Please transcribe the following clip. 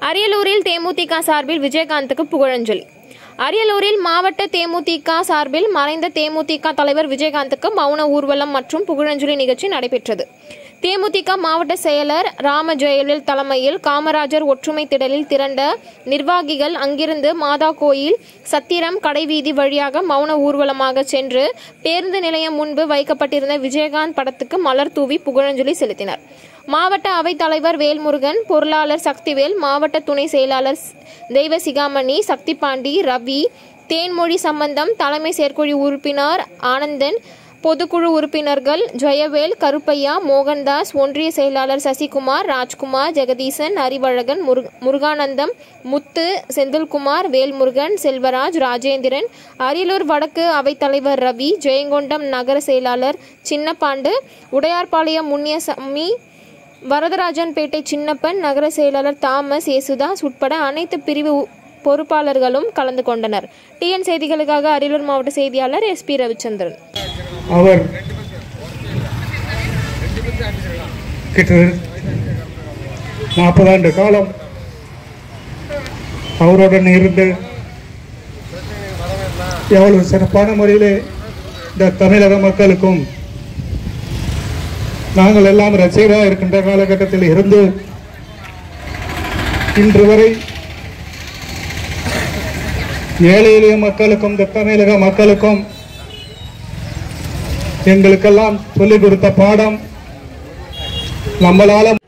அரியலூரில் தேமுதிக சார்பில் விஜயகாந்துக்கு புகழஞ்சலி அரியலூரில் மாவட்ட தேமுதிக சார்பில் மறைந்த தேமுதிக தலைவர் விஜயகாந்துக்கு மௌன ஊர்வலம் மற்றும் புகழஞ்சலி நிகழ்ச்சி நடைபெற்றது தேமுதிக மாவட்ட செயலர் ராம ஜெயலலில் தலைமையில் காமராஜர் ஒற்றுமை திடலில் திரண்ட நிர்வாகிகள் அங்கிருந்து மாதா கோயில் சத்திரம் கடைவீதி வழியாக மௌன ஊர்வலமாக சென்று பேருந்து நிலையம் முன்பு வைக்கப்பட்டிருந்த விஜயகாந்த் படத்துக்கு மலர் தூவி புகழஞ்சலி செலுத்தினர் மாவட்ட அவைத் தலைவர் வேல்முருகன் பொருளாளர் சக்திவேல் மாவட்ட துணை செயலாளர் தெய்வ சிகாமணி சக்திபாண்டி ரவி தேன்மொழி சம்பந்தம் தலைமை செயற்குழு உறுப்பினர் ஆனந்தன் பொதுக்குழு உறுப்பினர்கள் ஜெயவேல் கருப்பையா மோகன்தாஸ் ஒன்றிய செயலாளர் சசிகுமார் ராஜ்குமார் ஜெகதீசன் அறிவழகன் முருக- முருகானந்தம் முத்து செந்தில்குமார் வேல்முருகன் செல்வராஜ் ராஜேந்திரன் அரியலூர் வடக்கு அவைத்தலைவர் ரவி ஜெயங்கொண்டம் நகர செயலாளர் சின்னப்பாண்டு உடையார்பாளையம் முன்னியசாமி வரதராஜன்பேட்டை சின்னப்பன் நகர செயலாளர் தாமஸ் ஏசுதாஸ் உட்பட அனைத்து பிரிவு உ- பொறுப்பாளர்களும் கலந்து கொண்டனர் டிஎன் செய்திகளுக்காக அரியலூர் மாவட்ட செய்தியாளர் எஸ்பி ரவிச்சந்திரன் அவர் கிட்டத்தட்ட நாற்பதாண்டு காலம் அவருடன் இருந்து எவ்வளவு சிறப்பான முறையிலே இந்த தமிழக மக்களுக்கும் நாங்கள் எல்லாம் ரசிகராக இருக்கின்ற காலகட்டத்தில் இருந்து இன்று வரை ஏழை எளிய மக்களுக்கும் இந்த தமிழக மக்களுக்கும் எங்களுக்கெல்லாம் சொல்லிக் கொடுத்த பாடம் நம்மளால